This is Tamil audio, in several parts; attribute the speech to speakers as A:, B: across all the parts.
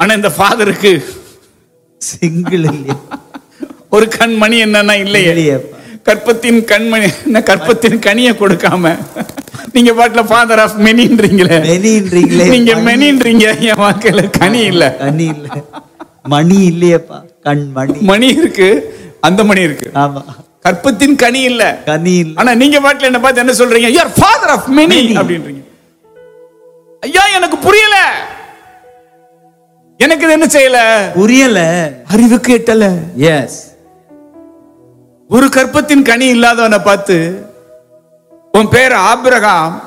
A: ஆனா இந்த ஃபாதருக்கு
B: சிங்கிள் இல்லையா
A: ஒரு கண்மணி என்னன்னா இல்லையே
B: இல்லையேப்பா.
A: கற்பத்தின் கண்மணி என்ன கற்பத்தின் கனியை கொடுக்காம நீங்க பாட்டுல ஃபாதர் ஆஃப் மெனின்றீங்களே
B: மெனின்றீங்களே
A: நீங்க மெனின்றீங்க என் வாழ்க்கையில கனி இல்ல
B: கனி இல்ல மணி இல்லையேப்பா கண் மணி
A: மணி இருக்கு அந்த மணி இருக்கு
B: ஆமா
A: கற்பத்தின் கனி இல்ல
B: கனி இல்ல
A: ஆனா நீங்க பாட்டுல என்ன பார்த்து என்ன சொல்றீங்க you are father of many
B: Many.
A: அப்படின்றீங்க ஐயா எனக்கு புரியல எனக்கு இது என்ன செய்யல
B: புரியல
A: அறிவுக்கு எட்டல
B: எஸ்
A: ஒரு கற்பத்தின் கனி இல்லாதவனை பார்த்து உன் பேர் ஆபிரகாம்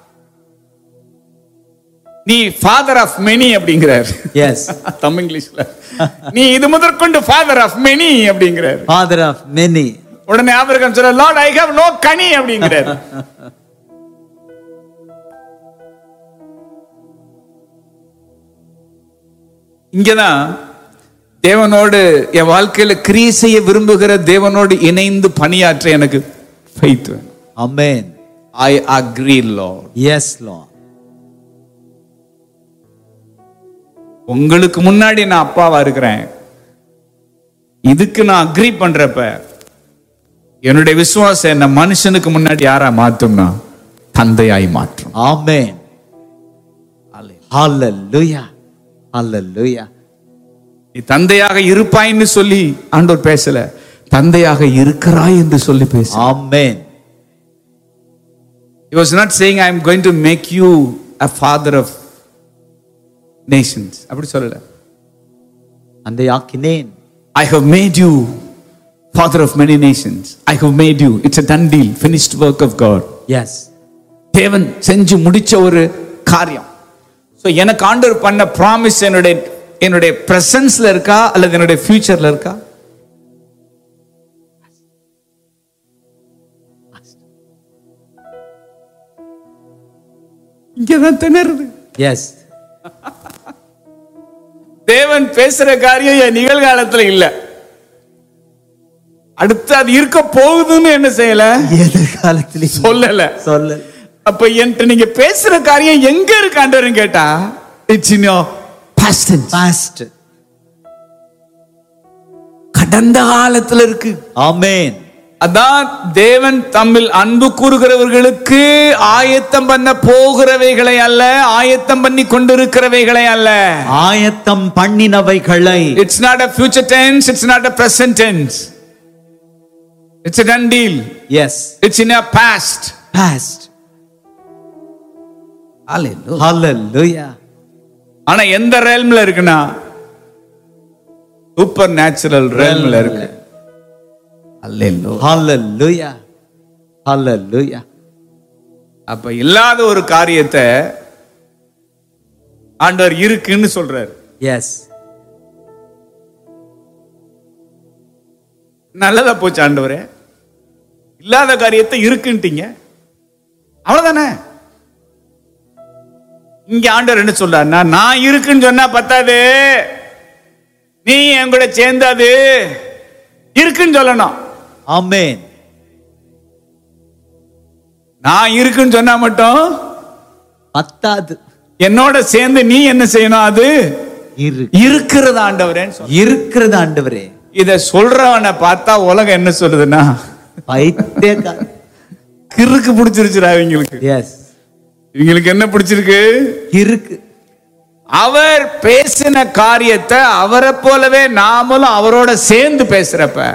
A: நீ ஃபாதர் ஆஃப் மெனி அப்படிங்கிறார்
B: எஸ்
A: தமிழ் இங்கிலீஷ்ல நீ இது முதற்கொண்டு ஃபாதர் ஆஃப் மெனி அப்படிங்கிறார்
B: ஃபாதர் ஆஃப் மெனி
A: உடனே ஆபிரகாம் சொல்ற லார்ட் ஐ ஹேவ் நோ கனி அப்படிங்கிறார் இங்கதான் தேவனோடு என் வாழ்க்கையில கிரியை செய்ய விரும்புகிற தேவனோடு இணைந்து பணியாற்ற எனக்கு faith வேணும்
B: amen
A: I agree Lord
B: yes லா
A: உங்களுக்கு முன்னாடி நான் அப்பாவா இருக்கிறேன் இதுக்கு நான் அக்ரி பண்றப்ப என்னுடைய விசுவாசம் என்ன மனுஷனுக்கு முன்னாடி யாரா மாத்தும்னா தந்தையாய் மாற்றும்
B: ஆமென் ஹalleluya ஹalleluya
A: நீ தந்தையாக இருப்பாய்ன்னு சொல்லி ஆண்டவர் பேசல தந்தையாக இருக்கிறாய் என்று சொல்லி பேச
B: ஆமென்
A: He was not saying I am going to make you a father of nations அப்படி சொல்லல
B: அந்த யாக்கினேன்
A: I have made you father of many nations. I have made you. It's a done deal, finished work of God.
B: Yes
A: தேவன் செஞ்சு முடிச்ச ஒரு காரியம் ஸோ எனக்கு ஆண்டவர் பண்ண ப்ராமிஸ் என்னுடைய என்னுடைய பிரசன்ஸ்ல இருக்கா அல்லது என்னுடைய ஃபியூச்சர்ல இருக்கா இங்கதான் திணறுது
B: எஸ்
A: தேவன் பேசுற காரியம் என் நிகழ்காலத்துல இல்ல அடுத்து அது இருக்க போகுதுன்னு என்ன செய்யல
B: எதிர்காலத்திலே
A: சொல்லல
B: சொல்ல
A: அப்ப என்கிட்ட நீங்க பேசுற காரியம் எங்க இருக்காண்டவரும் கேட்டா it's in your past
B: past
A: கடந்த காலத்துல இருக்கு
B: ஆமென்
A: அதான் தேவன் தம்மில் அன்பு கூறுகிறவர்களுக்கு ஆயத்தம் பண்ண போகிறவைகளை அல்ல ஆயத்தம் பண்ணி கொண்டிருக்கிறவைகளை அல்ல
B: ஆயத்தம் பண்ணினவைகளை
A: it's not a future tense it's not a present tense it's a done deal
B: yes
A: it's in a past
B: past hallelujah
A: ஆனா எந்த ரேல்ம்ல இருக்குன்னா சூப்பர் நேச்சுரல் ரேல்ம்ல இருக்கு அல்லேலூயா
B: ஹalleluya ஹalleluya
A: அப்ப இல்லாத ஒரு காரியத்தை ஆண்டவர் இருக்குன்னு சொல்றாரு
B: எஸ்
A: நல்லதா போச்சு ஆண்டவரே இல்லாத காரியத்தை இருக்குன்ட்டீங்க அவ்வளவுதானே இங்க ஆண்டவர் என்ன சொல்றாருன்னா நான் இருக்குன்னு சொன்னா பத்தாது நீ என் கூட சேர்ந்தாது இருக்குன்னு சொல்லணும்
B: ஆமென்
A: நான் இருக்குன்னு சொன்னா மட்டும்
B: பத்தாது
A: என்னோட சேர்ந்து நீ என்ன செய்யணும் அது
B: இரு
A: இருக்கிறது ஆண்டவரேன்னு சொல்ல
B: இருக்கிறது ஆண்டவரே
A: இத சொல்றவனை பார்த்தா உலகம் என்ன சொல்லுதுன்னா
B: பைத்தியக்கார
A: கிறுக்கு பிடிச்சிருச்சுடா இவங்களுக்கு
B: எஸ்
A: இவங்களுக்கு என்ன பிடிச்சிருக்கு
B: இருக்கு
A: அவர் பேசின காரியத்தை அவரை போலவே நாமளும் அவரோட சேர்ந்து பேசுறப்ப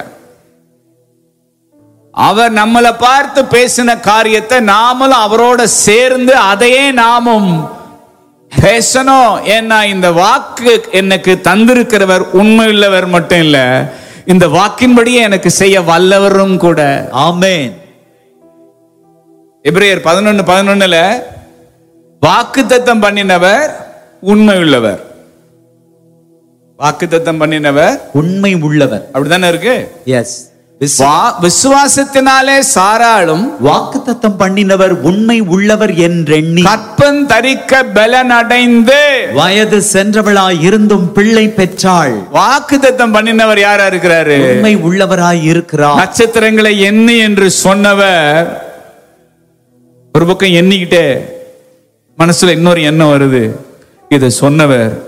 A: அவர் நம்மளை பார்த்து பேசின காரியத்தை நாமளும் அவரோட சேர்ந்து அதையே நாமும் பேசணும் ஏன்னா இந்த வாக்கு எனக்கு தந்திருக்கிறவர் உண்மையுள்ளவர் மட்டும் இல்ல இந்த வாக்கின்படியே எனக்கு செய்ய வல்லவரும் கூட
B: ஆமென்
A: எபிரேயர் பதினொன்னு பதினொன்னுல வாக்குத்தத்தம் பண்ணினவர் உண்மையுள்ளவர் வாக்குத்தத்தம் பண்ணினவர்
B: உண்மை உள்ளவர்
A: அப்படிதானே இருக்கு
B: எஸ்
A: வா- விசுவாசத்தினாலே சாராளும்
B: வாக்குத்தத்தம் பண்ணினவர் உண்மை உள்ளவர் என்றெண்ணி
A: கற்பன் தரிக்க பலன் அடைந்து
B: வயது சென்றவளாய் இருந்தும் பிள்ளை பெற்றாள்
A: வாக்குத்தத்தம் பண்ணினவர் யாரா இருக்கிறாரு
B: உண்மை உள்ளவராய் இருக்கிறார்
A: நட்சத்திரங்களை எண்ணு என்று சொன்னவர் ஒரு பக்கம் எண்ணிக்கிட்டே மனசுல இன்னொரு எண்ணம் வருது இதை சொன்னவர்